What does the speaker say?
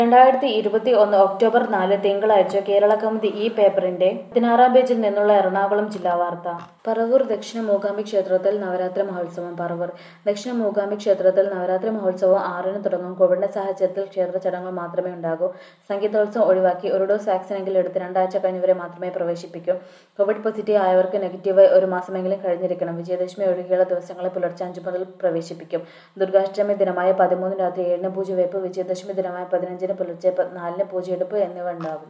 രണ്ടായിരത്തി ഇരുപത്തി ഒന്ന് ഒക്ടോബർ നാല് തിങ്കളാഴ്ച കേരള കൗമുദി ഈ പേപ്പറിന്റെ പതിനാറാം പേജിൽ നിന്നുള്ള എറണാകുളം ജില്ലാ വാർത്ത പറവൂർ ദക്ഷിണ മൂകാംബി ക്ഷേത്രത്തിൽ നവരാത്രി മഹോത്സവം പറവൂർ ദക്ഷിണ മൂകാംബി ക്ഷേത്രത്തിൽ നവരാത്രി മഹോത്സവം ആറിന് തുടങ്ങും കോവിഡിന്റെ സാഹചര്യത്തിൽ ക്ഷേത്ര ചടങ്ങുകൾ മാത്രമേ ഉണ്ടാകൂ സംഗീതോത്സവം ഒഴിവാക്കി ഒരു ഡോസ് വാക്സിനെങ്കിലും എടുത്ത് രണ്ടാഴ്ച കഴിഞ്ഞവരെ മാത്രമേ പ്രവേശിപ്പിക്കൂ കോവിഡ് പോസിറ്റീവ് ആയവർക്ക് നെഗറ്റീവ് ഒരു മാസമെങ്കിലും കഴിഞ്ഞിരിക്കണം വിജയദശമി ഒഴികെയുള്ള ദിവസങ്ങളിൽ പുലർച്ചെ അഞ്ചു മുതൽ പ്രവേശിപ്പിക്കും ദുർഗാഷ്ടമി ദിനമായ പതിമൂന്ന് രാത്രി ഏഴിന് പൂജ വെപ്പ് വിജയദശമി ദിനമായ പതിനഞ്ചിന് പുലർച്ചെ പ- നാലിന് പൂജയെടുപ്പ് എന്നിവ ഉണ്ടാകും